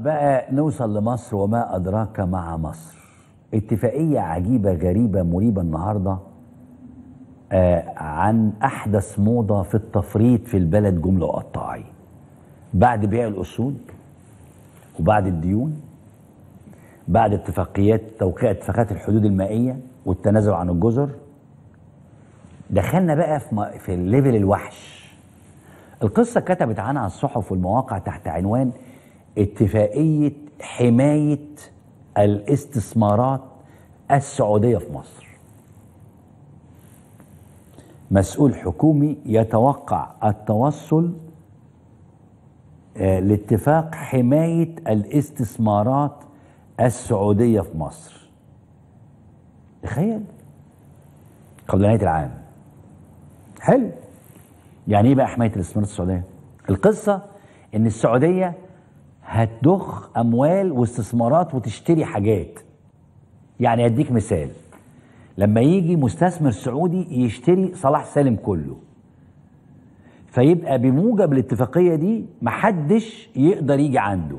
بقى نوصل لمصر وما أدراك مع مصر اتفاقية عجيبة غريبة مريبة النهاردة آه عن أحدث موضة في التفريط في البلد جملة وقطاعي بعد بيع الأصول وبعد الديون بعد اتفاقيات توقيع اتفاقات الحدود المائية والتنازل عن الجزر دخلنا بقى في, م- في الليفل الوحش القصة كتبت عنها الصحف والمواقع تحت عنوان اتفاقية حماية الاستثمارات السعودية في مصر مسؤول حكومي يتوقع التوصل آه، لاتفاق حماية الاستثمارات السعودية في مصر تخيل قبل نهاية العام حلو يعني ايه بقى حماية الاستثمارات السعودية القصة ان السعودية هتضخ اموال واستثمارات وتشتري حاجات يعني اديك مثال لما يجي مستثمر سعودي يشتري صلاح سالم كله فيبقى بموجب الاتفاقية دي محدش يقدر يجي عنده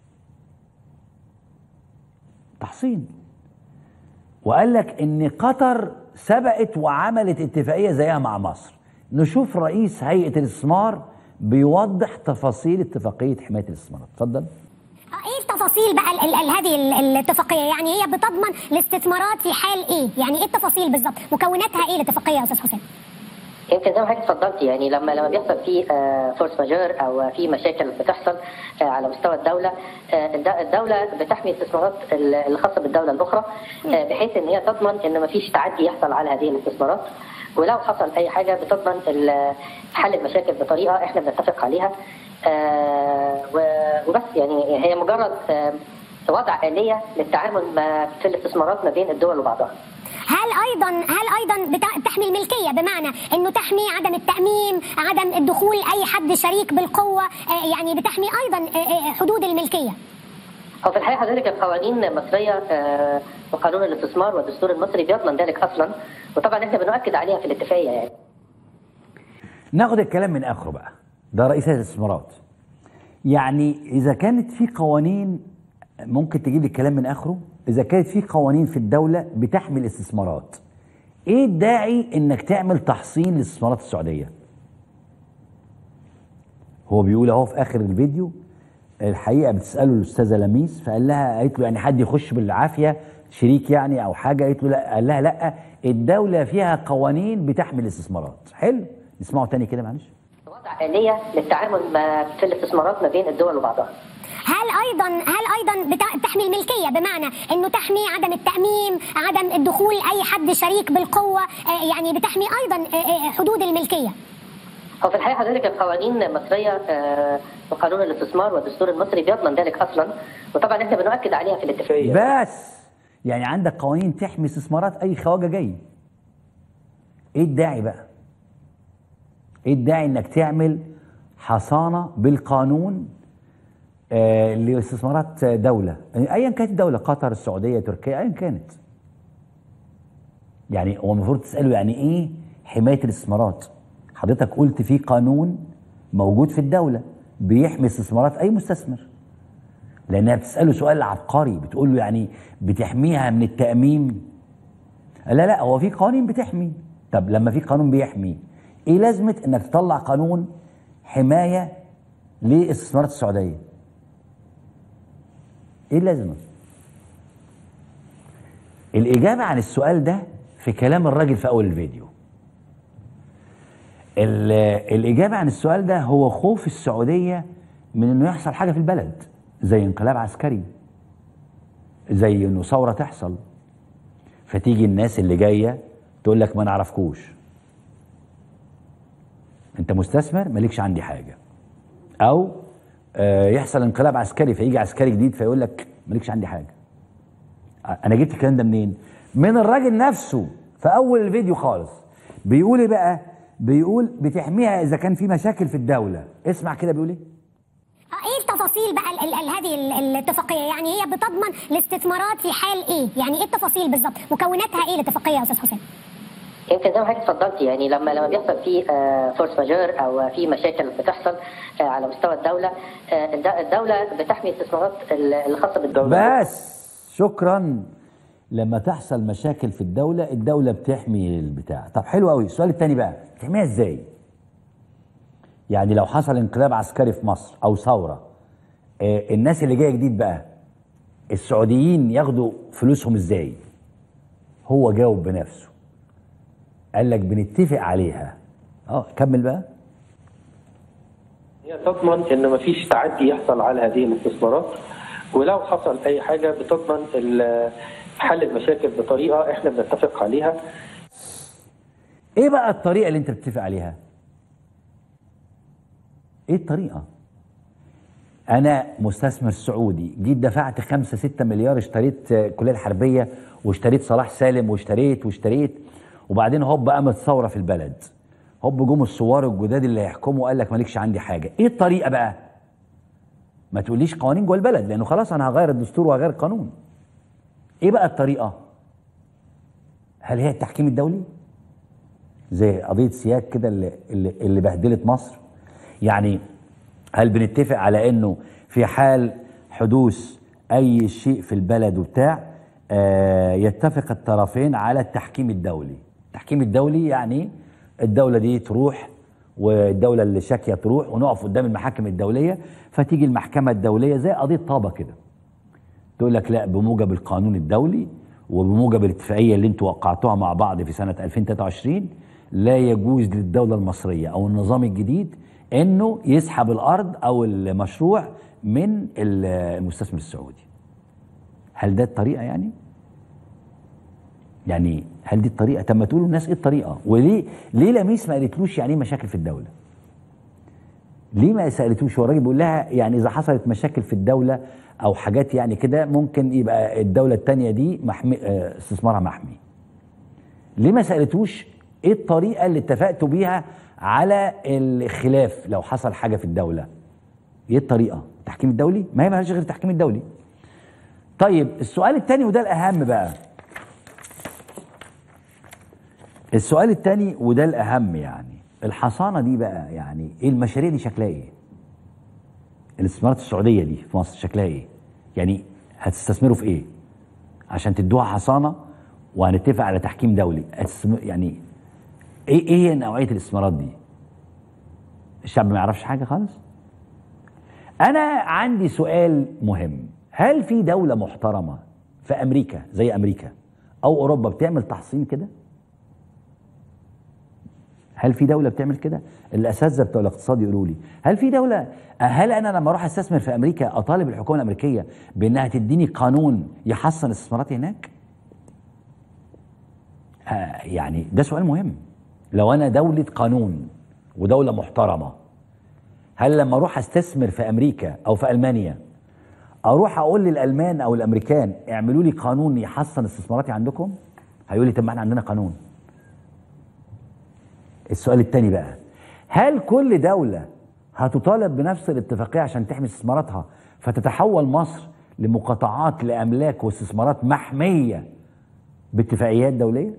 تحصين وقال لك ان قطر سبقت وعملت اتفاقية زيها مع مصر نشوف رئيس هيئة الاستثمار بيوضح تفاصيل اتفاقية حماية الاستثمارات اتفضل ايه التفاصيل بقى ال ال ال هذه ال- الاتفاقيه يعني هي بتضمن الاستثمارات في حال ايه يعني ايه التفاصيل بالظبط مكوناتها ايه الاتفاقيه يا استاذ حسام يمكن زي ما حضرتك اتفضلتي يعني لما لما بيحصل في فورس ماجور او في مشاكل بتحصل آه، على مستوى الدوله آه، الد- الدوله بتحمي الاستثمارات ال- الخاصه بالدوله الاخرى آه، بحيث ان هي تضمن ان ما فيش تعدي يحصل على هذه الاستثمارات ولو حصل اي حاجه بتضمن ال- حل المشاكل بطريقه احنا بنتفق عليها آه، و- وبس يعني هي مجرد آه، وضع آلية للتعامل ما في الاستثمارات ما بين الدول وبعضها هل ايضا هل ايضا بتا- تحمي الملكيه بمعنى انه تحمي عدم التاميم عدم الدخول اي حد شريك بالقوه آه، يعني بتحمي ايضا آه، آه، حدود الملكيه هو في الحقيقه حضرتك القوانين المصريه آه، وقانون الاستثمار والدستور المصري بيضمن ذلك اصلا وطبعا احنا بنؤكد عليها في الاتفاقيه يعني ناخد الكلام من اخره بقى ده رئيس هيئه الاستثمارات يعني اذا كانت في قوانين ممكن تجيب لي الكلام من اخره اذا كانت في قوانين في الدوله بتحمي الاستثمارات ايه الداعي انك تعمل تحصين للاستثمارات السعوديه هو بيقول اهو في اخر الفيديو الحقيقه بتساله الاستاذه لميس فقال لها قالت له يعني حد يخش بالعافيه شريك يعني او حاجه قالت له لا قال لها لا الدوله فيها قوانين بتحمي الاستثمارات حلو نسمعه تاني كده معلش وضع آلية للتعامل ما في الاستثمارات ما بين الدول وبعضها هل ايضا هل ايضا بتا- تحمي الملكيه بمعنى انه تحمي عدم التاميم عدم الدخول اي حد شريك بالقوه آه، يعني بتحمي ايضا آه، آه، حدود الملكيه هو في الحقيقه حضرتك القوانين المصريه آه، وقانون الاستثمار والدستور المصري بيضمن ذلك اصلا وطبعا احنا بنؤكد عليها في الاتفاقيه بس يعني عندك قوانين تحمي استثمارات اي خواجه جاي ايه الداعي بقى ايه الداعي انك تعمل حصانه بالقانون آه لاستثمارات دوله ايا كانت الدوله قطر السعوديه تركيا ايا كانت يعني هو المفروض تساله يعني ايه حمايه الاستثمارات حضرتك قلت في قانون موجود في الدوله بيحمي استثمارات اي مستثمر لانها بتساله سؤال عبقري بتقول له يعني بتحميها من التاميم لا لا هو في قوانين بتحمي طب لما في قانون بيحمي ايه لازمه انك تطلع قانون حمايه لاستثمارات السعوديه ايه اللازمه الاجابه عن السؤال ده في كلام الراجل في اول الفيديو ال- الاجابه عن السؤال ده هو خوف السعوديه من انه يحصل حاجه في البلد زي انقلاب عسكري زي انه ثوره تحصل فتيجي الناس اللي جايه تقول لك ما نعرفكوش انت مستثمر مالكش عندي حاجه او آه، يحصل انقلاب عسكري فيجي عسكري جديد فيقول لك مالكش عندي حاجه انا جبت الكلام ده منين من الراجل نفسه في اول الفيديو خالص بيقول ايه بقى بيقول بتحميها اذا كان في مشاكل في الدوله اسمع كده بيقول ايه آه، ايه التفاصيل بقى ال ال ال هذه ال- الاتفاقيه يعني هي بتضمن الاستثمارات في حال ايه يعني ايه التفاصيل بالظبط مكوناتها ايه الاتفاقيه يا استاذ حسام يمكن زي ما حضرتك اتفضلت يعني لما لما بيحصل في فورس ماجور او في مشاكل بتحصل آه، على مستوى الدوله آه، الد- الدوله بتحمي الاستثمارات الخاصه بالدوله بس شكرا لما تحصل مشاكل في الدولة الدولة بتحمي البتاع طب حلو قوي السؤال التاني بقى بتحميها ازاي يعني لو حصل انقلاب عسكري في مصر او ثورة آه الناس اللي جاية جديد بقى السعوديين ياخدوا فلوسهم ازاي هو جاوب بنفسه قال لك بنتفق عليها اه كمل بقى هي تضمن ان مفيش تعدي يحصل على هذه الاستثمارات ولو حصل اي حاجه بتضمن ال- حل المشاكل بطريقه احنا بنتفق عليها ايه بقى الطريقه اللي انت بتتفق عليها ايه الطريقه انا مستثمر سعودي جيت دفعت خمسة ستة مليار اشتريت آه، الكليه الحربيه واشتريت صلاح سالم واشتريت واشتريت وبعدين هوب قامت ثوره في البلد هوب جم الثوار الجداد اللي هيحكموا قال لك مالكش عندي حاجه ايه الطريقه بقى ما تقوليش قوانين جوه البلد لانه خلاص انا هغير الدستور وهغير القانون ايه بقى الطريقه هل هي التحكيم الدولي زي قضيه سياج كده اللي, اللي, اللي بهدلت مصر يعني هل بنتفق على انه في حال حدوث اي شيء في البلد وبتاع آه يتفق الطرفين على التحكيم الدولي التحكيم الدولي يعني الدوله دي تروح والدوله اللي شاكيه تروح ونقف قدام المحاكم الدوليه فتيجي المحكمه الدوليه زي قضيه طابه كده تقول لك لا بموجب القانون الدولي وبموجب الاتفاقيه اللي انتوا وقعتوها مع بعض في سنه 2023 لا يجوز للدوله المصريه او النظام الجديد انه يسحب الارض او المشروع من المستثمر السعودي. هل ده الطريقه يعني؟ يعني هل دي الطريقه؟ طب ما تقولوا للناس ايه الطريقه؟ وليه ليه لميس ما قالتلوش يعني ايه مشاكل في الدوله؟ ليه ما سالتوش هو الراجل بيقول لها يعني اذا حصلت مشاكل في الدوله او حاجات يعني كده ممكن يبقى الدوله الثانيه دي محمي آه، استثمارها محمي ليه ما سالتوش ايه الطريقه اللي اتفقتوا بيها على الخلاف لو حصل حاجه في الدوله ايه الطريقه التحكيم الدولي ما هي مالهاش غير التحكيم الدولي طيب السؤال الثاني وده الاهم بقى السؤال الثاني وده الاهم يعني الحصانه دي بقى يعني ايه المشاريع دي شكلها ايه الاستثمارات السعوديه دي في مصر شكلها ايه يعني هتستثمروا في ايه عشان تدوها حصانه وهنتفق على تحكيم دولي هتستثم- يعني ايه ايه هي نوعيه الاستثمارات دي الشعب ما يعرفش حاجه خالص انا عندي سؤال مهم هل في دوله محترمه في امريكا زي امريكا او اوروبا بتعمل تحصين كده هل في دوله بتعمل كده الاساتذه بتوع الاقتصاد يقولوا لي هل في دوله هل انا لما اروح استثمر في امريكا اطالب الحكومه الامريكيه بانها تديني قانون يحصن استثماراتي هناك آه يعني ده سؤال مهم لو انا دوله قانون ودوله محترمه هل لما اروح استثمر في امريكا او في المانيا اروح اقول للالمان او الامريكان اعملوا لي قانون يحصن استثماراتي عندكم هيقول لي طب ما احنا عندنا قانون السؤال الثاني بقى هل كل دولة هتطالب بنفس الاتفاقية عشان تحمي استثماراتها فتتحول مصر لمقاطعات لأملاك واستثمارات محمية باتفاقيات دولية؟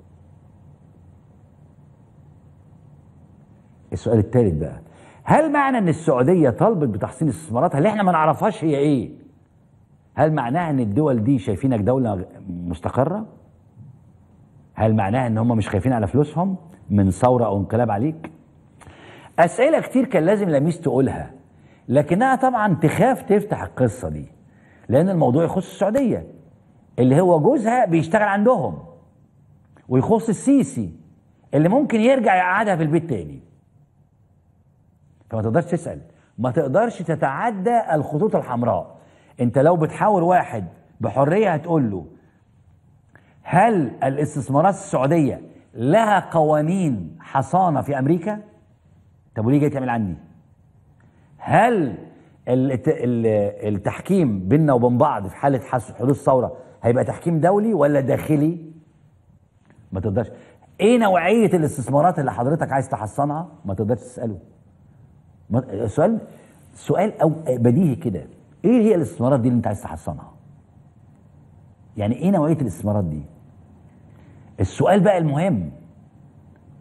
السؤال الثالث بقى هل معنى ان السعودية طالبت بتحصين استثماراتها اللي احنا ما نعرفهاش هي ايه؟ هل معناها ان الدول دي شايفينك دولة مستقرة؟ هل معناها ان هم مش خايفين على فلوسهم من ثوره او انقلاب عليك اسئله كتير كان لازم لميس تقولها لكنها طبعا تخاف تفتح القصه دي لان الموضوع يخص السعوديه اللي هو جوزها بيشتغل عندهم ويخص السيسي اللي ممكن يرجع يقعدها في البيت تاني فما تقدرش تسال ما تقدرش تتعدى الخطوط الحمراء انت لو بتحاور واحد بحريه هتقول له هل الاستثمارات السعوديه لها قوانين حصانه في امريكا؟ طب وليه جاي تعمل عندي؟ هل الت- ال- التحكيم بيننا وبين بعض في حاله حس- حدوث ثوره هيبقى تحكيم دولي ولا داخلي؟ ما تقدرش. ايه نوعيه الاستثمارات اللي حضرتك عايز تحصنها؟ ما تقدرش تساله. ما- سؤال سؤال او بديهي كده. ايه هي الاستثمارات دي اللي انت عايز تحصنها؟ يعني ايه نوعيه الاستثمارات دي؟ السؤال بقى المهم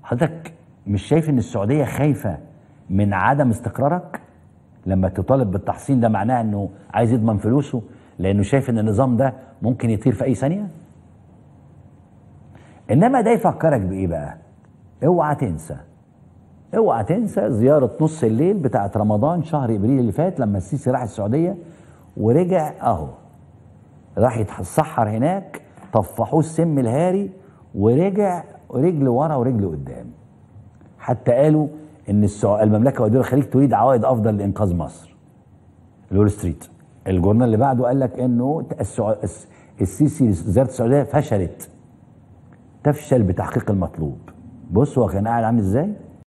حضرتك مش شايف ان السعوديه خايفه من عدم استقرارك لما تطالب بالتحصين ده معناه انه عايز يضمن فلوسه لانه شايف ان النظام ده ممكن يطير في اي ثانيه انما ده يفكرك بايه بقى اوعى تنسى اوعى تنسى زياره نص الليل بتاعت رمضان شهر ابريل اللي فات لما السيسي راح السعوديه ورجع اهو راح يتسحر هناك طفحوه السم الهاري ورجع رجل ورا ورجل قدام حتى قالوا ان السع- المملكه ودول الخليج تريد عوائد افضل لانقاذ مصر الول ستريت الجورنال اللي بعده قال لك انه السع- الس- السيسي زياره السعوديه فشلت تفشل بتحقيق المطلوب بص هو كان قاعد عامل ازاي